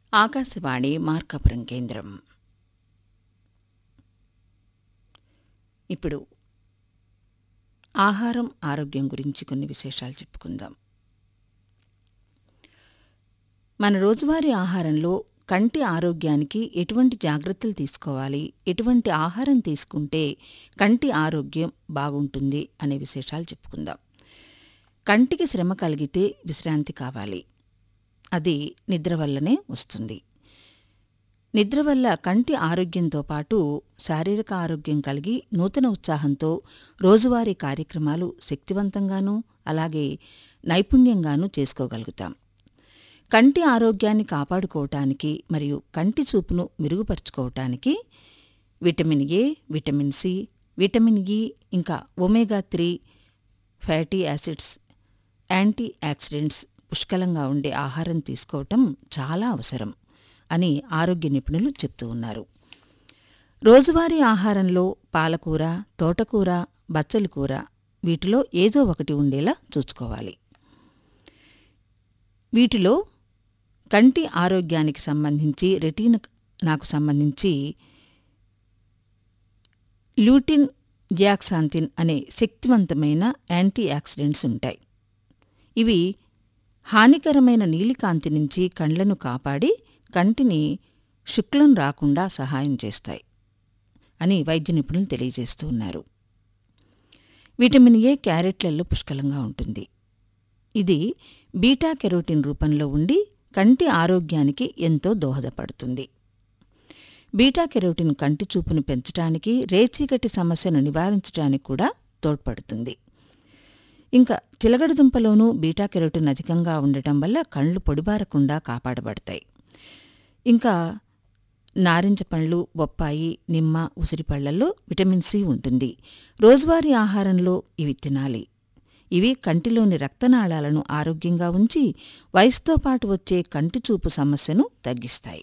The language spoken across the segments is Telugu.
ఆకాశవాణి మార్కాపురం కేంద్రం ఇప్పుడు ఆహారం ఆరోగ్యం గురించి కొన్ని విశేషాలు చెప్పుకుందాం మన రోజువారీ ఆహారంలో కంటి ఆరోగ్యానికి ఎటువంటి జాగ్రత్తలు తీసుకోవాలి ఎటువంటి ఆహారం తీసుకుంటే కంటి ఆరోగ్యం బాగుంటుంది అనే విశేషాలు చెప్పుకుందాం కంటికి శ్రమ కలిగితే విశ్రాంతి కావాలి అది నిద్ర వల్లనే వస్తుంది నిద్ర వల్ల కంటి ఆరోగ్యంతో పాటు శారీరక ఆరోగ్యం కలిగి నూతన ఉత్సాహంతో రోజువారీ కార్యక్రమాలు శక్తివంతంగానూ అలాగే నైపుణ్యంగానూ చేసుకోగలుగుతాం కంటి ఆరోగ్యాన్ని కాపాడుకోవటానికి మరియు కంటి చూపును మెరుగుపరుచుకోవటానికి vitamin A vitamin C vitamin E ఇంకా omega three fatty acids anti oxidants పుష్కలంగా ఉండే ఆహారం తీసుకోవటం చాలా అవసరం అని ఆరోగ్య నిపుణులు చెప్తూ ఉన్నారు రోజువారీ ఆహారంలో పాలకూర తోటకూర బచ్చలి కూర వీటిలో ఏదో ఒకటి ఉండేలా చూసుకోవాలి వీటిలో కంటి ఆరోగ్యానికి సంబంధించి రెటీన్ నాకు సంబంధించి ల్యూటిన్ జియాక్సాంతిన్ అనే శక్తివంతమైన యాంటీ ఆక్సిడెంట్స్ ఉంటాయి ఇవి హానికరమైన నీలికాంతి నుంచి కండ్లను కాపాడి కంటిని శుక్లం రాకుండా సహాయం చేస్తాయి అని వైద్య నిపుణులు తెలియజేస్తూ ఉన్నారు విటమిన్ ఏ క్యారెట్లలో పుష్కలంగా ఉంటుంది ఇది బీటా కెరోటిన్ రూపంలో ఉండి కంటి ఆరోగ్యానికి ఎంతో దోహదపడుతుంది బీటా కెరోటిన్ కంటి చూపును పెంచడానికి రేచీకటి సమస్యను నివారించడానికి కూడా తోడ్పడుతుంది ఇంకా చిలగడదుంపలోనూ బీటా కెరోటిన్ అధికంగా ఉండటం వల్ల కళ్ళు పొడిబారకుండా కాపాడబడతాయి ఇంకా నారింజ పండ్లు బొప్పాయి నిమ్మ ఉసిరిపళ్లలో విటమిన్ సి ఉంటుంది రోజువారీ ఆహారంలో ఇవి తినాలి ఇవి కంటిలోని రక్తనాళాలను ఆరోగ్యంగా ఉంచి వయసుతో పాటు వచ్చే కంటిచూపు సమస్యను తగ్గిస్తాయి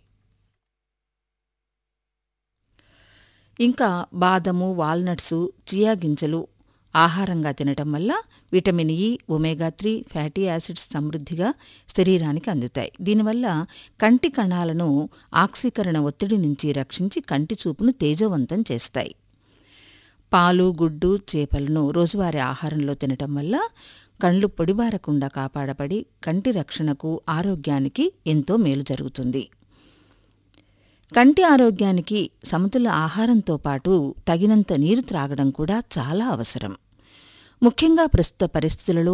ఇంకా బాదము వాల్నట్సు చియా గింజలు ఆహారంగా తినటం వల్ల vitamin E omega three fatty acids సమృద్ధిగా శరీరానికి అందుతాయి దీనివల్ల కంటి కణాలను ఆక్సీకరణ ఒత్తిడి నుంచి రక్షించి కంటి చూపును తేజవంతం చేస్తాయి పాలు గుడ్డు చేపలను రోజువారీ ఆహారంలో తినటం వల్ల కళ్ళు పొడిబారకుండా కాపాడబడి కంటి రక్షణకు ఆరోగ్యానికి ఎంతో మేలు జరుగుతుంది కంటి ఆరోగ్యానికి సమతుల ఆహారంతో పాటు తగినంత నీరు త్రాగడం కూడా చాలా అవసరం ముఖ్యంగా ప్రస్తుత పరిస్థితులలో